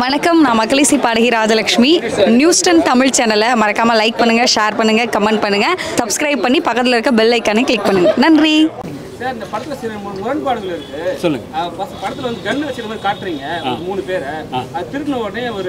வணக்கம் நான் மக்களிசி பாடகி ராஜலக்ஷ்மி நியூஸ்டன் தமிழ் சேனலை மறக்காம லைக் பண்ணுங்க ஷேர் பண்ணுங்க கமெண்ட் பண்ணுங்க சப்ஸ்கிரைப் பண்ணி பக்கத்தில் இருக்க பெல் ஐக்கானை கிளிக் பண்ணுங்க நன்றி சார் இந்த படத்துல சில மு- முரண்பாடுகள் இருக்கு சொல்லுங்க. அஹ் பஸ்- படத்துல வந்து கன் வச்சிருக்க மாதிரி காட்டுறீங்க ஒரு மூணு பேரை அது திருப்பின உடனே ஒரு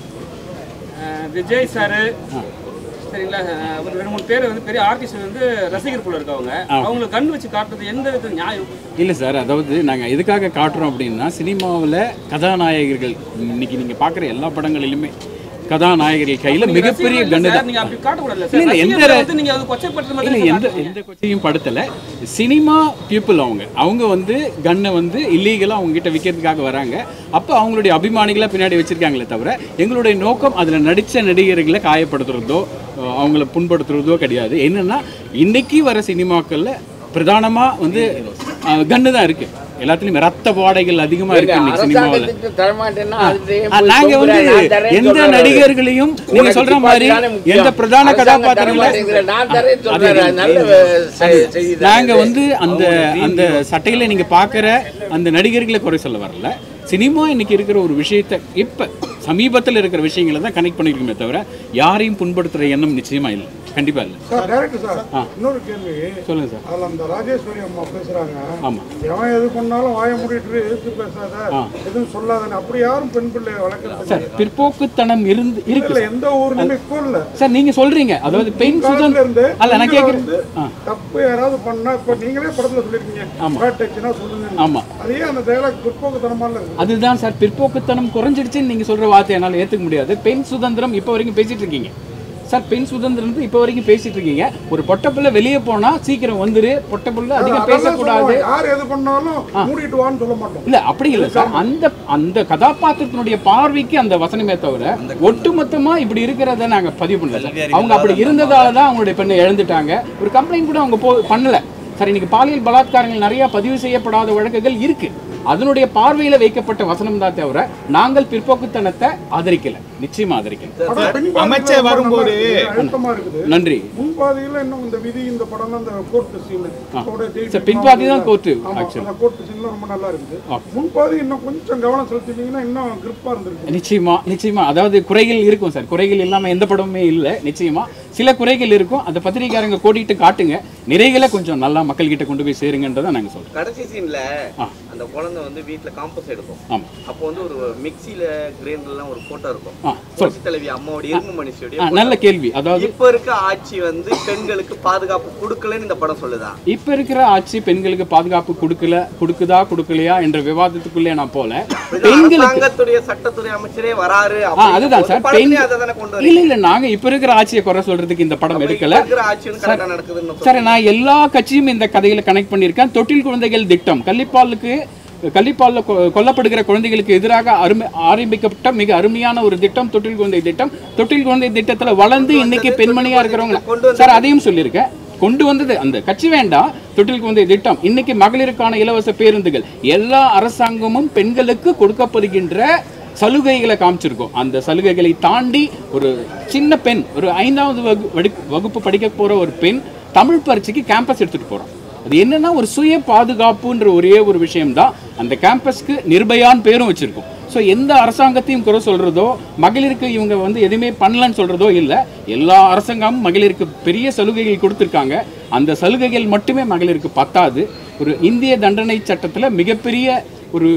அஹ், விஜய் சாரு சரிங்களா அஹ், ஒரு ரெண்டு மூணு பேர் வந்து பெரிய ஆர்டிஸ்ட் வந்து ரசிகர் குள்ள இருக்கவங்க அவங்களுக்கு கன் வச்சு காட்டுறது எந்த விதத்துல நியாயம் இல்லை சார் அதாவது நாங்கள் எதுக்காக காட்டுறோம் அப்படின்னா சினிமாவில் கதாநாயகர்கள் இன்னைக்கு நீங்கள் பார்க்குற எல்லா படங்களிலுமே கதாநாயகர்கள் கையில் மிகப்பெரிய ரசிகர்கள் கண்டு சார், தான் நீங்க அப்படி காட்டக்கூடாது இல்ல, சார் இல்ல, எந்த ரசிகர்களை வந்து நீங்க அது கொச்சைப்படுத்துற இல்லை மாதிரி எந்த எந்த கொச்சையும் படுத்தலை சினிமா பீப்புள் அவங்க அவங்க வந்து கன்னை வந்து இல்லீகலாக அவங்க கிட்ட விற்கிறதுக்காக வராங்க அப்போ அவங்களுடைய அபிமானிகளை பின்னாடி வச்சிருக்காங்களே தவிர எங்களுடைய நோக்கம் அதில் நடித்த நடிகர்களை காயப்படுத்துறதோ அஹ் அவங்கள புண்படுத்துறதோ கிடையாது என்னன்னா இன்னைக்கு வர சினிமாக்களில் பிரதானமாக வந்து கன்னு தான் இருக்கு எல்லாத்துலேயும் ரத்த பாடைகள் அதிகமாக இருக்கு இன்னைக்கு சினிமாவில் அரசாங்கத்துக்கு தரமாட்டேன்னா அதுலயே ஆ, போய் நாங்க வந்து தொங்குறேன், நான் தரேன்னு எந்த சொல்றாரு. நடிகர்களையும் நீங்க உனக்கு சொல்ற மாதிரி சிப்பாத்தி தானே முக்கியம். எந்த பிரதான அரசாங்கம் கதாபாத்திரங்கள தரமாட்டேங்குது, நான் தரேன்னு அது சொல்றாரு. அது நல்ல செ- செய்தி தான் நாங்க இது. வந்து அந்த அந்த சட்டையில நீங்க பாக்குற அந்த நடிகர்களை குறை சொல்ல வரல சினிமா இன்னைக்கு இருக்கிற ஒரு விஷயத்தை இப்ப சமீபத்தில் இருக்கிற விஷயங்களை தான் கனெக்ட் பண்ணிருக்கோமே தவிர யாரையும் புண்படுத்துற எண்ணம் நிச்சயமா இல்லை கண்டிப்பா இல்லை சார் டைரக்டர் சார் இன்னொரு கேள்வி சொல்லுங்க சார் அதுல அந்த ராஜேஸ்வரி அம்மா பேசுறாங்க ஆமா எவன் எது பண்ணாலும் வாய மூடிட்டு எதிர்த்து பேசாத ஆ. எதுவும் சொல்லாதன்னு அப்படி யாரும் பெண் பிள்ளைய வளர்க்கறது சார் பிற்போக்குத்தனம் இருந்து இருக்கு இல்ல எந்த ஊர்லயுமே இப்போ இல்ல சார் நீங்க சொல்றீங்க அதாவது பெண் காலத்துல சுதந்திரம் இருந்து அல்ல நான் பெண்களை கேக்குறேன் வந்து ஆ தப்பு யாராவது பண்ணா இப்ப நீங்களே படத்துல சொல்லிருக்கீங்க ஆமா. பேட் டச்சுனா சொல்லுங்க ஆமா அதே அந்த டைலாக் பிற்போக்குத்தனமான இருக்கு அதுதான் சார் பிற்போக்குத்தனம் குறைஞ்சிடுச்சுன்னு நீங்க சொல்ற வார்த்தை என்னால ஏத்துக்க முடியாது பெண் சுதந்திரம் இப்போ வரைக்கும் பேசிட்டு இருக்கீங்க சார் பெண் சுதந்திரம் இப்போ வரைக்கும் பேசிட்டு இருக்கீங்க ஒரு பொட்டப்புள்ள வெளியே போனா சீக்கிரம் வந்துரு பொட்டப்புள்ள அதிகம் அதெல்லாம் பேசக்கூடாது சொல்லுவோம். யார் எது பண்ணாலும் மூடிட்டு வான்னு சொல்ல மாட்டோம் இல்ல அப்படி இல்ல சார் அந்த அந்த கதாபாத்திரத்தினுடைய பார்வைக்கு அந்த வசனமே தவிர ஒட்டுமொத்தமா இப்படி இருக்கிறத நாங்க பதிவு பண்ணல சார் அவங்க அப்படி இருந்ததால தான் அவங்களுடைய பெண்ணை இழந்துட்டாங்க ஒரு கம்ப்ளைண்ட் கூட அவங்க போ பண்ணல சார் இன்னைக்கு பாலியல் பலாத்காரங்கள் நிறைய பதிவு செய்யப்படாத வழக்குகள் இருக்கு அதனுடைய பார்வையில வைக்கப்பட்ட வசனம் தான் தவிர நாங்கள் பிற்போக்குத்தனத்தை ஆதரிக்கல நிச்சயமா ஆதரிக்கல படம் பின்பாதியில அமைச்சர் ரொம்ப நல்லா வரும்போது இருக்குது. அழுத்தமா இருக்குது நன்றி முன்பாதியில இன்னும் இந்த விதி இந்த படம் அந்த கோர்ட் சீன் சார், பின்பாதி தான் court, actually. அந்த கோர்ட் சீன்ல ரொம்ப நல்லா இருக்குது முன்பாதி இன்னும் கொஞ்சம் கவனம் செலுத்தினீங்கன்னா இன்னும் கிரிப்பா இருந்திருக்கு நிச்சயமா நிச்சயமா அதாவது குறைகள் இருக்கும் சார் குறைகள் இல்லாம எந்த படமுமே இல்லை நிச்சயமா சில குறைகள் இருக்கும் அந்த பத்திரிகையாரங்க கோடிட்டு காட்டுங்க நிறைகளை கொஞ்சம் நல்லா மக்கள் கிட்ட கொண்டு போய் சேருங்கன்றதை நாங்க சொல்றோம் கடைசி சீன்ல ஆ. அந்த குழந்தை வந்து வீட்ல காம்பஸ் எடுக்கும் ஆமா அப்போ வந்து ஒரு மிக்ஸில கிரைண்டர்லாம் ஒரு போட்டோ இருக்கும் ஆ சொல் புரட்சி தலைவி அம்மாவோட இரும்பு மனுஷியோடைய ஆ, நல்ல கேள்வி அதாவது இப்ப இருக்க ஆட்சி வந்து பெண்களுக்கு பாதுகாப்பு கொடுக்கலன்னு இந்த படம் சொல்லுதா இப்ப இருக்கிற ஆட்சி பெண்களுக்கு பாதுகாப்பு கொடுக்கல கொடுக்குதா கொடுக்கலையா என்ற விவாதத்துக்குள்ளே நான் போல பெண்களுக்கு அரசாங்கத்துடைய சட்டத்துறை அமைச்சரே வராரு ஆ அப்படிங்கும் அதுதான் போது சார் படத்துலயே பெண் அதை தானே கொண்டு இல்ல வரீங்க இல்ல நாங்க இப்ப இருக்கிற ஆட்சியை குறை சொல்றதுக்கு இந்த படம் இப்ப எடுக்கல இருக்கிற ஆட்சி வந்து கரெக்டா நடக்குதுன்னு சார் நான் எல்லா கட்சியும் இந்த கதையில கனெக்ட் பண்ணியிருக்கேன் தொட்டில் குழந்தைகள் திட்டம் கள்ளிப்பாலுக்கு கள்ளிப்பால்ல கொ- கொல்லப்படுகிற குழந்தைகளுக்கு எதிராக அருமை ஆரம்பிக்கப்பட்ட மிக அருமையான ஒரு திட்டம் தொட்டில் குழந்தை திட்டம் தொட்டில் குழந்தை திட்டத்துல வளர்ந்து இன்னைக்கு பெண்மணியா இருக்கிறவங்க சார் அதையும் சொல்லியிருக்கேன் கொண்டு வந்தது அந்த கட்சி வேண்டாம் தொட்டில் குழந்தை திட்டம் இன்னைக்கு மகளிருக்கான இலவச பேருந்துகள் எல்லா அரசாங்கமும் பெண்களுக்கு கொடுக்கப்படுகின்ற சலுகைகளை காமிச்சிருக்கோம் அந்த சலுகைகளை தாண்டி ஒரு சின்ன பெண் ஒரு ஐந்தாவது வகு- வடி- வகுப்பு படிக்க போற ஒரு பெண் தமிழ் பரீட்சைக்கு கேம்பஸ் எடுத்துட்டு போறோம் அது என்னன்னா ஒரு சுய பாதுகாப்புன்ற ஒரே ஒரு விஷயம்தான் அந்த கேம்பஸ்க்கு நிர்பயான் பேரும் வச்சிருக்கோம் ஸோ எந்த அரசாங்கத்தையும் குறை சொல்றதோ மகளிருக்கு இவங்க வந்து எதுவுமே பண்ணலன்னு சொல்றதோ இல்லை எல்லா அரசாங்கமும் மகளிருக்கு பெரிய சலுகைகள் கொடுத்துருக்காங்க அந்த சலுகைகள் மட்டுமே மகளிருக்கு பத்தாது ஒரு இந்திய தண்டனை சட்டத்தில் மிகப்பெரிய ஒரு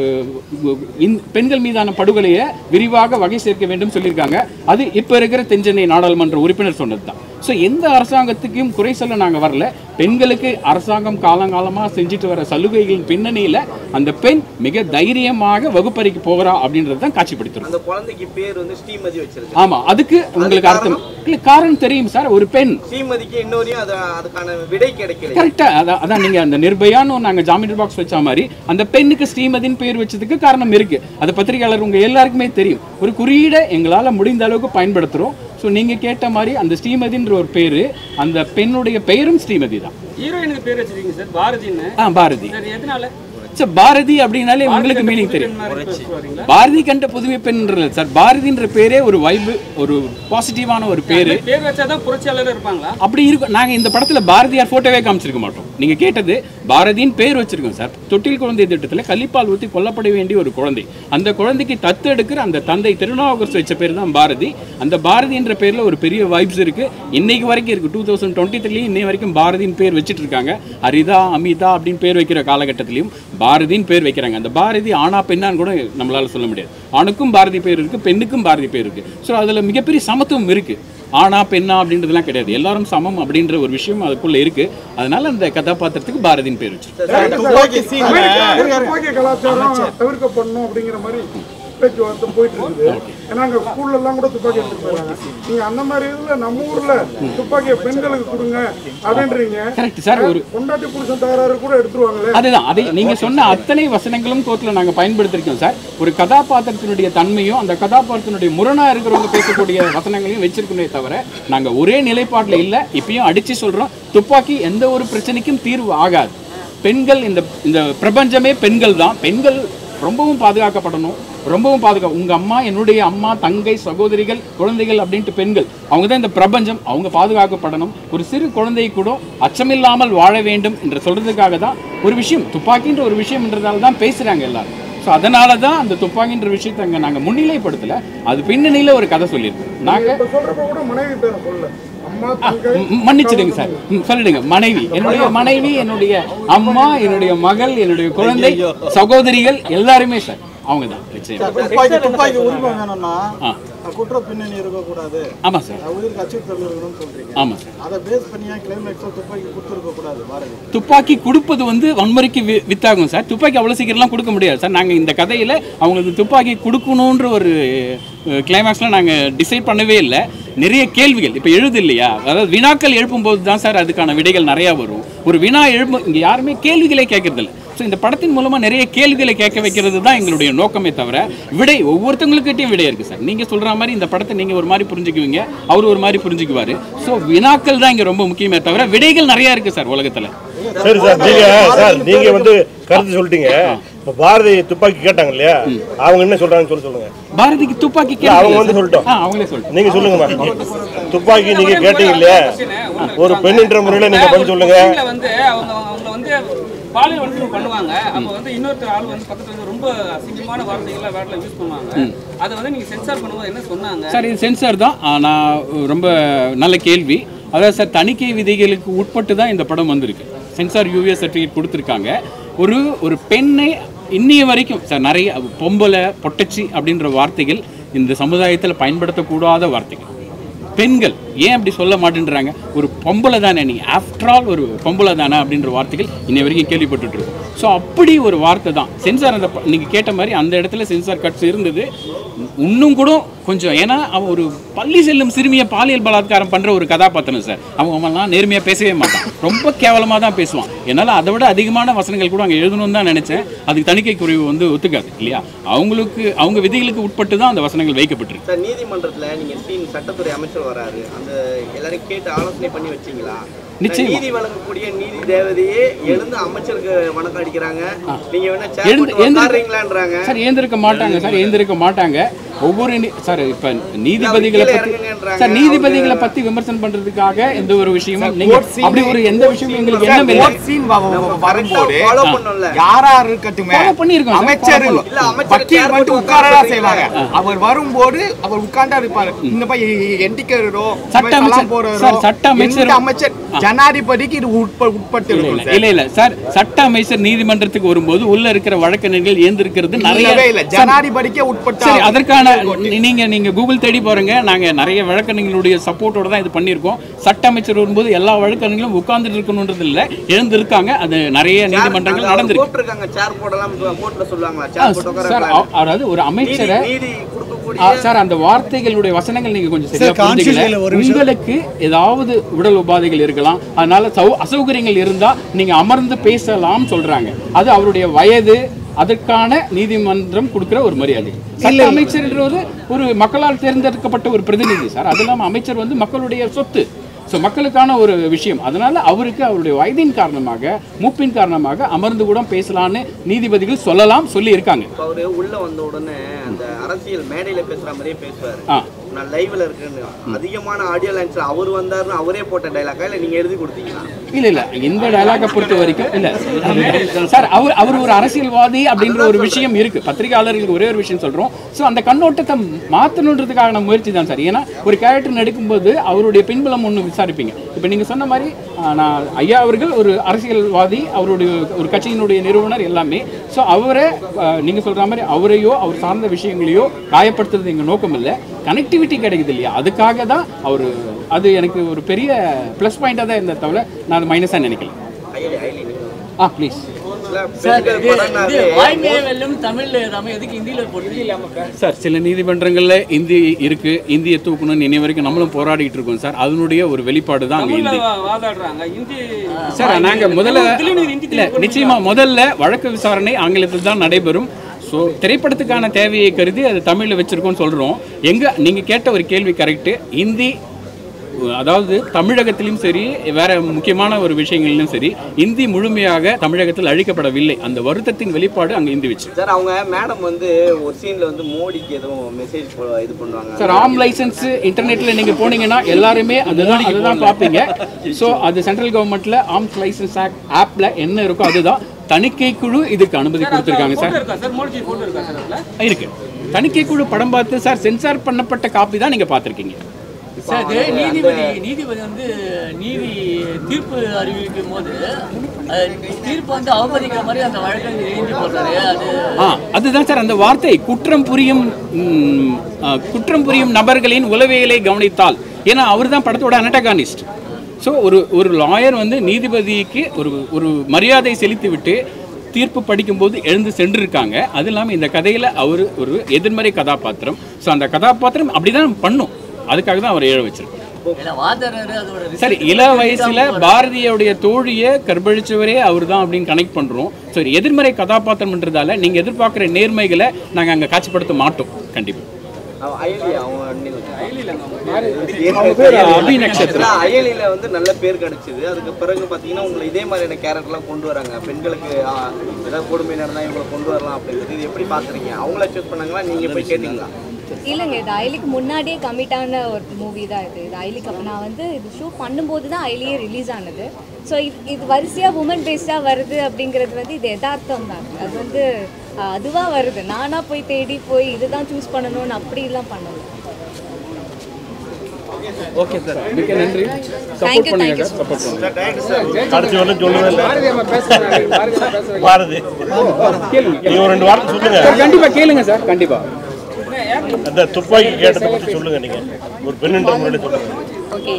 இந்- பெண்கள் மீதான படுகொலையை விரிவாக வகை சேர்க்க வேண்டும் சொல்லியிருக்காங்க அது இப்போ இருக்கிற தென்சென்னை நாடாளுமன்ற உறுப்பினர் சொன்னது தான் ஸோ எந்த அரசாங்கத்துக்கும் குறை சொல்ல நாங்கள் வரல பெண்களுக்கு அரசாங்கம் காலங்காலமாக செஞ்சுட்டு வர சலுகைகளின் பின்னணியில் அந்த பெண் மிக தைரியமாக வகுப்பறைக்கு போகிறா அப்படின்றது தான் காட்சிப்படுத்துறோம் அந்த குழந்தைக்கு பேர் வந்து ஸ்ரீமதி வச்சிருக்கு ஆமா அதுக்கு உங்களுக்கு அர்த்தம் இல்லை காரணம் தெரியும் சார் ஒரு பெண் ஸ்ரீமதிக்கு இன்னொரையும் அது அதுக்கான விடை கிடைக்கல கரெக்டா அதான் அதான் நீங்க அந்த நிர்பயான்னு நாங்க ஜாமெட்ரி பாக்ஸ் வச்ச மாதிரி அந்த பெண்ணுக்கு ஸ்ரீமதின்னு பேர் வச்சதுக்கு காரணம் இருக்கு அது பத்திரிகையாளர் உங்க எல்லாருக்குமே தெரியும் ஒரு குறியீடை எங்களால முடிந்த அளவுக்கு பயன்படுத்துறோம் ஸோ நீங்க கேட்ட மாதிரி அந்த ஸ்ரீமதின்ற ஒரு பேரு அந்த பெண்ணுடைய பெயரும் ஸ்ரீமதி தான் ஹீரோயினுக்கு பேர் வச்சிருக்கீங்க சார் பாரதின்னு ஆ பாரதி சார் எதனால சார் பாரதி அப்படின்னாலே உங்களுக்கு மீனிங் தெரியும் வரீங்களா பாரதி கண்ட புதுமை பெண்ன்ற சார் பாரதின்ற பேரே ஒரு வைபு ஒரு பாசிட்டிவான ஒரு பேரு பேர் வச்சாதான் புரட்சியாளர் இருப்பாங்களா அப்படி இருக்கும் நாங்க இந்த படத்துல பாரதியார் போட்டோவே காமிச்சிருக்க மாட்டோம் நீங்க கேட்டது பாரதியின் பேர் வச்சிருக்கோம் சார் தொட்டில் குழந்தை திட்டத்தில் கள்ளிப்பால் ஊற்றி கொல்லப்பட வேண்டிய ஒரு குழந்தை அந்த குழந்தைக்கு தத்து எடுக்கிற அந்த தந்தை திருநாவுக்கரசு வச்ச பேர் தான் பாரதி அந்த பாரதி என்ற பேரில் ஒரு பெரிய வைப்ஸ் இருக்கு இன்னைக்கு வரைக்கும் இருக்கு டூ தௌசண்ட் டுவெண்ட்டி த்ரீலையும் இன்னை வரைக்கும் பாரதியின் பேர் வச்சுட்டு இருக்காங்க ஹரிதா அமிதா அப்படின்னு பேர் வைக்கிற காலகட்டத்திலையும் பாரதியின் பேர் வைக்கிறாங்க அந்த பாரதி ஆனா பெண்ணான்னு கூட நம்மளால சொல்ல முடியாது ஆணுக்கும் பாரதி பேர் இருக்கு பெண்ணுக்கும் பாரதி பேர் இருக்கு ஸோ அதில் மிகப்பெரிய சமத்துவம் இருக்கு ஆணா பெண்ணா அப்படின்றதுலாம் கிடையாது எல்லாரும் சமம் அப்படின்ற ஒரு விஷயம் அதுக்குள்ள இருக்கு அதனால அந்த கதாபாத்திரத்துக்கு பாரதியின் பேர் வச்சு அமெரிக்கா துப்பாக்கி கலாச்சாரம் தவிர்க்கப்படணும் அப்படிங்கிற மாதிரி பேச்சுவார்த்தை போயிட்டு இருக்குது ஏன்னா அங்க ஸ்கூல்ல எல்லாம் கூட துப்பாக்கி எடுத்துட்டு போறாங்க நீங்க அந்த மாதிரி இதுல நம்ம ஊர்ல துப்பாக்கியை பெண்களுக்கு கொடுங்க அப்படின்றீங்க கரெக்ட் சார் ஒரு பொண்டாட்டி புருஷன் தகராறு கூட எடுத்துருவாங்களே அதுதான் அதை நீங்க சொன்ன அத்தனை வசனங்களும் கோர்ட்ல நாங்க பயன்படுத்திருக்கோம் சார் ஒரு கதாபாத்திரத்தினுடைய தன்மையும் அந்த கதாபாத்திரத்தினுடைய முரணா இருக்கிறவங்க பேசக்கூடிய வசனங்களையும் வச்சிருக்கோமே தவிர நாங்க ஒரே நிலைப்பாட்டுல இல்ல இப்பயும் அடிச்சு சொல்றோம் துப்பாக்கி எந்த ஒரு பிரச்சனைக்கும் தீர்வு ஆகாது பெண்கள் இந்த இந்த பிரபஞ்சமே பெண்கள் தான் பெண்கள் ரொம்பவும் பாதுகாக்கப்படணும் ரொம்பவும் பாதுகா உங்க அம்மா என்னுடைய அம்மா தங்கை சகோதரிகள் குழந்தைகள் அப்படின்ட்டு பெண்கள் அவங்க தான் இந்த பிரபஞ்சம் அவங்க பாதுகாக்கப்படணும் ஒரு சிறு குழந்தை கூட அச்சமில்லாமல் வாழ வேண்டும் என்று சொல்றதுக்காக தான் ஒரு விஷயம் துப்பாக்கின்ற ஒரு விஷயம்ன்றதால தான் பேசுறாங்க எல்லாரும் ஸோ அதனால தான் அந்த துப்பாக்கின்ற விஷயத்தை அங்கே நாங்கள் முன்னிலைப்படுத்தல அது பின்னணியில் ஒரு கதை சொல்லியிருக்கோம் நாங்கள் இப்ப சொல்றப்ப கூட மனைவி பேரை சொல்லல அம்மா தங்கை மன்னிச்சிடுங்க சார் ம், சொல்லிடுங்க மனைவி என்னுடைய மனைவி என்னுடைய அம்மா என்னுடைய மகள் என்னுடைய குழந்தை சகோதரிகள் எல்லாருமே சார் அவங்க தான் நிச்சயம் துப்பாக்கி துப்பாக்கி உரிமை வேணும்னா ஆ குற்ற பின்னணி இருக்கக்கூடாது ஆமாம் சார் உயிருக்கு அச்சுறுத்தல் இருக்கணும்னு சொல்றீங்க ஆமாம் சார் அதை பேஸ் பண்ணியா கிளைமேக்ஸோ துப்பாக்கி கொடுத்துருக்க கூடாது பாரதி துப்பாக்கி கொடுப்பது வந்து வன்முறைக்கு வி- வித்தாகும் சார் துப்பாக்கி அவ்வளோ சீக்கிரம்லாம் கொடுக்க முடியாது சார் நாங்கள் இந்த கதையில் அவங்களுக்கு துப்பாக்கி கொடுக்கணுன்ற ஒரு கிளைமேக்ஸ்லாம் நாங்கள் டிசைட் பண்ணவே இல்லை நிறைய கேள்விகள் இப்போ எழுது இல்லையா அதாவது வினாக்கள் எழுப்பும்போது தான் சார் அதுக்கான விடைகள் நிறையா வரும் ஒரு வினா எழுப்பு இங்கே யாருமே கேள்விகளே கேட்கறதில்ல ஸோ இந்த படத்தின் மூலமாக நிறைய கேள்விகளை கேட்க வைக்கிறது தான் எங்களுடைய நோக்கமே தவிர விடை ஒவ்வொருத்தவங்களுக்கிட்டையும் விடை இருக்குது சார் நீங்கள் சொல்கிற மாதிரி இந்த படத்தை நீங்கள் ஒரு மாதிரி புரிஞ்சுக்குவீங்க அவர் ஒரு மாதிரி புரிஞ்சுக்குவார் ஸோ வினாக்கள் தான் இங்கே ரொம்ப முக்கியமே தவிர விடைகள் நிறையா இருக்குது சார் உலகத்தில் சரி சார் நீங்க சார் நீங்க வந்து கருத்து சொல்லிட்டீங்க இப்ப பாரதி துப்பாக்கி கேட்டாங்க இல்லையா அவங்க என்ன சொல்றாங்கன்னு சொல்லி சொல்லுங்க பாரதிக்கு துப்பாக்கி இல்ல, அவங்க கேட்கல வந்து சார். சொல்லட்டும். ஆ, அவங்களே சொல்லட்டும் நீங்க சொல்லுங்கம்மா துப்பாக்கி நீங்க கேட்டீங்க இல்லையா ஒரு பெண்ணின்ற முறையில நீங்க பதில் சொல்லுங்க வீட்ல வந்து அவங்க அவங்கள வந்து பாலியல் வன்கொடுமை பண்ணுவாங்க அப்ப வந்து இன்னொருத்தர் ஆள் வந்து பக்கத்துல வந்து ரொம்ப அசிங்கமான வார்த்தைகளை வேர்ட்ல யூஸ் பண்ணுவாங்க அதை வந்து நீங்க சென்சார் பண்ணும்போது என்ன சொன்னாங்க சார் இது சென்சார் தான் ஆனால் ரொம்ப நல்ல கேள்வி அதாவது சார் தணிக்கை விதிகளுக்கு உட்பட்டு தான் இந்த படம் வந்திருக்கு சென்சார் யூஎஸ் சர்டிஃபிகேட் கொடுத்துருக்காங்க ஒரு ஒரு பெண்ணை இன்னைய வரைக்கும் சார் நிறைய பொம்பளை பொட்டச்சி அப்படின்ற வார்த்தைகள் இந்த சமுதாயத்தில் பயன்படுத்தக்கூடாத வார்த்தைகள் பெண்கள் ஏன் அப்படி சொல்ல மாட்டேன்றாங்க ஒரு பொம்பளை தானே நீ ஆஃப்டர் ஆல் ஒரு பொம்பளை தானே அப்படின்ற வார்த்தைகள் இன்னை வரைக்கும் கேள்விப்பட்டுட்டு இருக்கோம் ஸோ அப்படி ஒரு வார்த்தை தான் சென்சார் அந்த ப- நீங்க கேட்ட மாதிரி அந்த இடத்துல சென்சார் கட்ஸ் இருந்தது இன்னும் கூட கொஞ்சம் ஏன்னா அவன் ஒரு பள்ளி செல்லும் சிறுமியை பாலியல் பலாத்காரம் பண்ற ஒரு கதாபாத்திரம் சார் அவன் அவன்லாம் நேர்மையா பேசவே மாட்டான் ரொம்ப கேவலமா தான் பேசுவான் என்னால் அதை விட அதிகமான வசனங்கள் கூட அங்கே எழுதணும்னு தான் நினைச்சேன் அதுக்கு தணிக்கை குறைவு வந்து ஒத்துக்காது இல்லையா அவங்களுக்கு அவங்க விதிகளுக்கு உட்பட்டு தான் அந்த வசனங்கள் வைக்கப்பட்டிருக்கு சார் நீதிமன்றத்துல நீங்க சீன் சட்டத்துறை அமைச்சர் வராரு அந்த எல்லாரும் கேட்டு ஆலோசனை பண்ணி வச்சீங்களா நிச்சயமா. நீதி வழங்கக்கூடிய நீதி தேவதையே எழுந்து அமைச்சருக்கு வணக்கம் அடிக்கிறாங்க நீங்க வேணா சேர் எழுந்து போட்டு எழுந்திருக்க உட்காருறீங்களான்றாங்க சார் எழுந்திருக்க மாட்டாங்க சார் எழுந்திருக்க மாட்டாங்க ஒவ்வொரு நீ- சார் இப்ப நீதிபதிகளை கீழே பத்தி இறங்குங்கன்றாங்க. சார் நீதிபதிகளை பத்தி விமர்சனம் பண்றதுக்காக எந்த ஒரு விஷயமும் நீங்க அப்படி ஒரு எந்த விஷயமும் எங்களுக்கு எண்ணம் இல்லை சீன் வரும்போது ஃபாலோ பண்ணல யாரா இருக்கட்டுமே Follow பண்ணியிருக்கோம் சார், அமைச்சர் follow இல்ல, அமைச்சர் வக்கீல் chair மட்டும் போட்டு உட்காரதான் உட்கார செய்வாங்க அவர் வரும்போது அவர் உட்கார்ந்தா இருப்பாரு இந்த மாதிரி எண்டிக்கிறோ சட்ட அமைச்சர், சார், சட்ட அமைச்சர் அமைச்சர் ஜனாதிபதிக்கு இது உட்ப உட்பட்டு இல்ல, இருக்கும் இல்ல, சார் இல்ல இல்ல சார் சட்ட அமைச்சர் நீதிமன்றத்துக்கு வரும்போது உள்ள இருக்கிற வழக்கறிஞர்கள் ஏந்திருக்கிறது நிறைய இல்லவே இல்ல சார், ஜனாதிபதிக்கே உட்பட்ட சரி அதற்கான நீ- நீங்க நீங்க கூகுள் தேடி பாருங்க நாங்க நிறைய வழக்கறிஞர்களுடைய சப்போர்ட்டோட தான் இது பண்ணியிருக்கோம் சட்ட அமைச்சர் வரும்போது எல்லா வழக்கறிஞர்களும் உட்கார்ந்துட்டு இருக்கணுன்றது இல்ல எழுந்து இருக்காங்க அது நிறைய நீதிமன்றங்கள் நடந்திருக்கு போட்டிருக்காங்க சேர் போடலாம் கோர்ட்ல சொல்லுவாங்களா ஆ, சேர் போட்டு சார் உட்கார அ- அதாவது ஒரு அமைச்சரை நீதி கொடுக்கக்கூடிய ஆ, சார் அந்த வார்த்தைகளுடைய வசனங்கள் நீங்க கொஞ்சம் சரியா புரிஞ்சுக்கல உங்களுக்கு ஏதாவது உடல் உபாதைகள் இருக்கலாம் அதனால சௌ- அசௌகரியங்கள் இருந்தா நீங்க அமர்ந்து பேசலாம் சொல்றாங்க அது அவருடைய வயது அதற்கான நீதிமன்றம் கொடுக்கிற ஒரு மரியாதை சட்ட அமைச்சர்ன்றது ஒரு மக்களால் தேர்ந்தெடுக்கப்பட்ட ஒரு பிரதிநிதி சார் அது இல்லாம அமைச்சர் வந்து மக்களுடைய சொத்து ஸோ மக்களுக்கான ஒரு விஷயம் அதனால அவருக்கு அவருடைய வயதின் காரணமாக மூப்பின் காரணமாக அமர்ந்து கூட பேசலாம்னு நீதிபதிகள் சொல்லலாம் சொல்லி இருக்காங்க இப்ப அவரு உள்ள வந்த உடனே அந்த அரசியல் மேடையில பேசுற மாதிரியே பேசுவாரு ஆ நான் லைவ்ல இருக்கேன்னு அதிகமான ஆடியோ லைன்ஸ்ல அவர் வந்தாருன்னு அவரே போட்ட டைலாக்கா இல்ல நீங்க எழுதி கொடுத்தீங்களா இல்ல இல்ல இந்த டயலாக பொறுத்த வரைக்கும் இல்ல சார் அவர் அவர் ஒரு அரசியல்வாதி அப்படின்ற ஒரு விஷயம் இருக்கு பத்திரிகையாளர்களுக்கு ஒரே ஒரு விஷயம் சொல்றோம் ஸோ அந்த கண்ணோட்டத்தை மாற்றணுன்றதுக்கான முயற்சி தான் சார் ஏன்னா ஒரு கேரக்டர் நடிக்கும்போது அவருடைய பின்புலம் ஒன்று விசாரிப்பீங்க இப்போ நீங்க சொன்ன மாதிரி ஆஹ், நான் ஐயா அவர்கள் ஒரு அரசியல்வாதி அவருடைய ஒரு கட்சியினுடைய நிறுவனர் எல்லாமே ஸோ அவரை ஆஹ், நீங்க சொல்ற மாதிரி அவரையோ அவர் சார்ந்த விஷயங்களையோ காயப்படுத்துறது எங்க நோக்கம் இல்லை கனெக்டிவிட்டி கிடைக்குது இல்லையா அதுக்காக தான் அவர் அது எனக்கு ஒரு பெரிய ப்ளஸ் பாயிண்டாக தான் இருந்த தவிர நான் அது மைனஸாக நினைக்கல ஐலி ஐலி ஆ ப்ளீஸ் வாய்மையே வெல்லும் தமிழ்ல ஏதாம எதுக்கு ஹிந்தியில போட்டு சார் சில நீதிமன்றங்களில் இந்தி இருக்கு இந்தியை தூக்கணும்னு இனி வரைக்கும் நம்மளும் போராடிட்டு இருக்கோம் சார் அதனுடைய ஒரு வெளிப்பாடு தான் அங்கே தமிழ்ல இந்தி வா- வாதாடுறாங்க ஹிந்தி சார் நாங்க முதல்ல இதுலயும் நீங்க ஹிந்தி இல்ல நிச்சயமா முதல்ல வழக்கு விசாரணை ஆங்கிலத்தில் தான் நடைபெறும் ஸோ திரைப்படத்துக்கான தேவையை கருதி அது தமிழில் வச்சிருக்கோம்னு சொல்றோம் எங்க நீங்க கேட்ட ஒரு கேள்வி கரெக்ட் இந்தி அதாவது தமிழகத்திலும் சரி வேற முக்கியமான ஒரு விஷயங்களிலும் சரி இந்தி முழுமையாக தமிழகத்தில் அழிக்கப்படவில்லை அந்த வருத்தத்தின் வெளிப்பாடு அங்க இந்தி வச்சு சார் அவங்க மேடம் வந்து ஒரு சீன்ல வந்து மோடிக்கு எதுவும் மெசேஜ் இது பண்ணுவாங்க சார் ஆம் லைசன்ஸ் இன்டர்நெட்ல நீங்க போனீங்கன்னா எல்லாருமே அதுதான் அதுதான் பார்ப்பீங்க ஸோ அது சென்ட்ரல் கவர்மெண்ட்ல ஆர்ம்ஸ் லைசன்ஸ் ஆக்ட் ஆப்ல என்ன இருக்கோ அதுதான் தணிக்கை குழு இதுக்கு அனுமதி கொடுத்துருக்காங்க சார் போட்டோ இருக்கா சார் மோடிஜி போட்டோ இருக்கா சார் அதுல இருக்கு தணிக்கை குழு படம் பார்த்து சார் சென்சார் பண்ணப்பட்ட காப்பி தான் நீங்க பார்த்திருக்கீங்க சார் இது நீதிபதி நீதிபதி வந்து நீதி தீர்ப்பு அறிவிக்கும் போது அது தீர்ப்பு வந்து அவமதிக்கிற மாதிரி அந்த வழக்கை எழுதி போடுறாரு அது ஆ அதுதான் சார் அந்த வார்த்தை குற்றம் புரியும் ம், ஆ, குற்றம் புரியும் நபர்களின் உளவியலை கவனித்தால் ஏன்னா அவர் தான் படத்தோட அனட்டகானிஸ்ட் ஸோ ஒரு ஒரு லாயர் வந்து நீதிபதிக்கு ஒரு ஒரு மரியாதை செலுத்தி விட்டு தீர்ப்பு படிக்கும்போது எழுந்து சென்றிருக்காங்க அது இல்லாமல் இந்த கதையில் அவர் ஒரு எதிர்மறை கதாபாத்திரம் ஸோ அந்த கதாபாத்திரம் அப்படிதான் பண்ணும் அதுக்காக தான் அவர் எழுத வச்சிருக்கோம் ஏன்னா வாதாடுறாரு அதோட சரி இள வயசுல பாரதியோடைய தோழியை கற்பழிச்சவரே அவர் தான் அப்படின்னு கனெக்ட் பண்றோம் சரி எதிர்மறை கதாபாத்திரம்ன்றதால நீங்க எதிர்பார்க்குற நேர்மைகளை நாங்க அங்க காட்சிப்படுத்த மாட்டோம் கண்டிப்பா அவன் அயலி அவங்க அபி நட்சத்திரம். அயலியில வந்து நல்ல பேர் கிடைச்சது அதுக்கு பிறகு பாத்தீங்கன்னா உங்களை இதே மாதிரியான கேரக்டர்லாம் கொண்டு வராங்க பெண்களுக்கு ஆ, ஏதாவது கொடுமை நடந்தா இவங்களை கொண்டு வரலாம் அப்படிங்கிறது இது எப்படி பாக்குறீங்க அவங்கள சூஸ் பண்ணாங்களா நீங்க போய் கேட்டீங்களா இல்லைங்க இது ஐலிக்கு முன்னாடியே கமிட்டான ஒரு மூவி தான் இது இது ஐலிக்கு அப்போ நான் வந்து இது ஷூட் பண்ணும்போது தான் ஐலியே ரிலீஸ் ஆனது ஸோ இது இது வரிசையாக உமன் பேஸ்டாக வருது அப்படிங்கிறது வந்து இது யதார்த்தம் தான் அது வந்து அதுவாக வருது நானாக போய் தேடி போய் இதுதான் சூஸ் பண்ணணும்னு அப்படிலாம் பண்ணல ஓகே சார் மிக்க நன்றி Thank சப்போர்ட் you, பண்ணுங்க thank you. சப்போர்ட் பண்ணுங்க கடைசி வரலும் சொல்லவே இல்லை பாரதி கேளுங்க நீங்க ஒரு ரெண்டு வார்த்தை சொல்லுங்க சார் கண்டிப்பா கேளுங்க சார் கண்டிப்பா அந்த துப்பாக்கி கேட்டதை பத்தி சொல்லுங்க நீங்க ஒரு பெண்ணின் முன்னாடி சொல்லுங்க ஓகே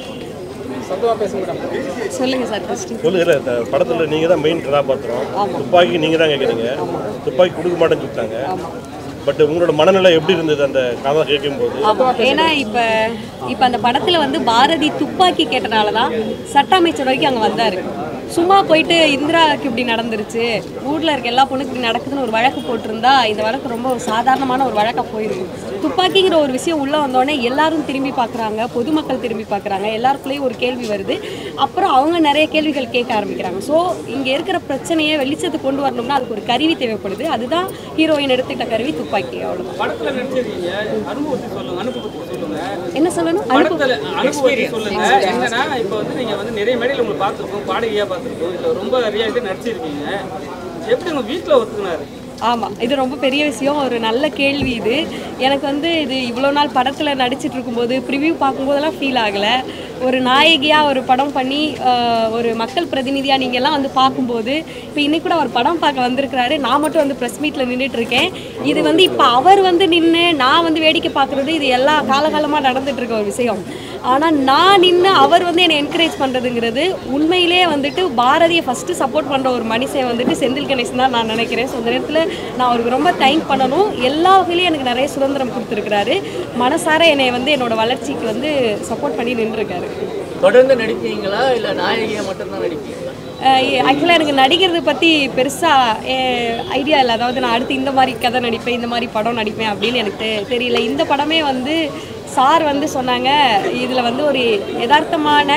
சொல்லுங்க சார் ஃபர்ஸ்ட் சொல்லுங்க இல்ல, இந்த படத்துல நீங்க தான் மெயின் கதாபாத்திரம் துப்பாக்கி நீங்க தான் கேட்குறீங்க துப்பாக்கி கொடுக்க மாட்டேன்னு சொல்லிட்டாங்க பட் உங்களோட மனநிலை எப்படி இருந்தது அந்த கதை கேட்கும்போது ஆமா ஏன்னா இப்ப இப்ப அந்த படத்துல வந்து பாரதி துப்பாக்கி கேட்டனால தான் சட்ட அமைச்சர் வரைக்கும் அங்க வந்தாரு சும்மா போயிட்டு இந்திராவுக்கு இப்படி நடந்துருச்சு ஊர்ல இருக்க எல்லா பொண்ணுக்கு இப்படி நடக்குதுன்னு ஒரு வழக்கு போட்டிருந்தா இந்த வழக்கு ரொம்ப ஒரு சாதாரணமான ஒரு வழக்கா போயிருக்கும் துப்பாக்கிங்கிற ஒரு விஷயம் உள்ள வந்தோடனே எல்லாரும் திரும்பி பார்க்கறாங்க பொதுமக்கள் திரும்பி பார்க்கறாங்க எல்லாருக்குள்ளேயும் ஒரு கேள்வி வருது அப்புறம் அவங்க நிறைய கேள்விகள் கேட்க ஆரம்பிக்கிறாங்க ஸோ இங்க இருக்கிற பிரச்சனையை வெளிச்சத்துக்கு கொண்டு வரணும்னா அதுக்கு ஒரு கருவி தேவைப்படுது அதுதான் ஹீரோயின் எடுத்துக்கிட்ட கருவி துப்பாக்கி அவ்வளவுதான் படத்துல நடிச்சிருக்கீங்க அனுபவத்தை சொல்லுங்க அனுபவத்தை சொல்லுங்க என்ன சொல்லணும் படத்துல அனுபவத்தை சொல்லுங்க என்னன்னா இப்போ வந்து நீங்க வந்து நிறைய மேடையில் உங்களை பார்த்துருக்கோம் பாடகியா பார்த்துருக்கோம் இதுல ரொம்ப ரியாலிட்டி நடிச்சிருக்கீங்க எப்படி உங்க வீட்டுல ஒத்துக்கினாரு ஆமாம் இது ரொம்ப பெரிய விஷயம் ஒரு நல்ல கேள்வி இது எனக்கு வந்து இது இவ்வளோ நாள் படத்தில் நடிச்சிட்டு இருக்கும்போது ப்ரிவ்யூ பார்க்கும்போதெல்லாம் ஃபீல் ஆகலை ஒரு நாயகியாக ஒரு படம் பண்ணி ஆஹ், ஒரு மக்கள் பிரதிநிதியாக நீங்கள்லாம் வந்து பார்க்கும்போது இப்போ இன்னைக்கு கூட அவர் படம் பார்க்க வந்திருக்கிறாரு நான் மட்டும் வந்து ப்ரெஸ் மீட்டில் நின்றுட்டு இருக்கேன் இது வந்து இப்போ அவர் வந்து நின்று நான் வந்து வேடிக்கை பார்க்குறது இது எல்லா காலகாலமாக நடந்துட்டு இருக்க ஒரு விஷயம் ஆனால் நான் நின்று அவர் வந்து என்னை என்கரேஜ் பண்ணுறதுங்கிறது உண்மையிலே வந்துட்டு பாரதியை ஃபஸ்ட்டு சப்போர்ட் பண்ணுற ஒரு மனுஷன் வந்துட்டு செந்தில் கணேசன் தான் நான் நினைக்கிறேன் ஸோ அந்த நேரத்தில் நான் அவருக்கு ரொம்ப தேங்க் பண்ணணும் எல்லா வகையிலையும் எனக்கு நிறைய சுதந்திரம் கொடுத்துருக்கிறாரு மனசார என்னை வந்து என்னோட வளர்ச்சிக்கு வந்து சப்போர்ட் பண்ணி நின்றுருக்காரு தொடர்ந்து நடிப்பீங்களா இல்ல நாயகியா மட்டும்தான் நடிப்பீங்களா ஆக்சுவலாக எனக்கு நடிக்கிறது பற்றி பெருசாக ஐடியா இல்லை அதாவது நான் அடுத்து இந்த மாதிரி கதை நடிப்பேன் இந்த மாதிரி படம் நடிப்பேன் அப்படின்னு எனக்கு தெ- தெரியல இந்த படமே வந்து சார் வந்து சொன்னாங்க இதில் வந்து ஒரு யதார்த்தமான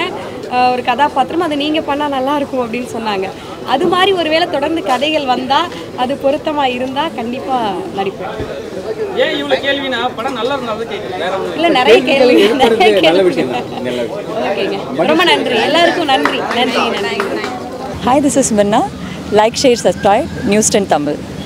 ஆஹ் ஒரு கதாபாத்திரம் அதை நீங்கள் பண்ணால் நல்லா இருக்கும் அப்படின்னு சொன்னாங்க அது மாதிரி ஒருவேளை தொடர்ந்து கதைகள் வந்தால் அது பொருத்தமாக இருந்தால் கண்டிப்பாக நடிப்பேன் ஏன் இவ்வளவு கேள்வினா படம் நல்லா இருந்தாலும் கேட்கல வேற ஒண்ணும் இல்லை நிறைய கேள்வி நிறைய நல்ல கேள்வி விஷயம் தான் நல்ல விஷயம் ஓகேங்க ரொம்ப நன்றி எல்லாருக்கும் நன்றி நன்றி நன்றி Hi, this is Minna. Like, share, subscribe. News 10 Tamil.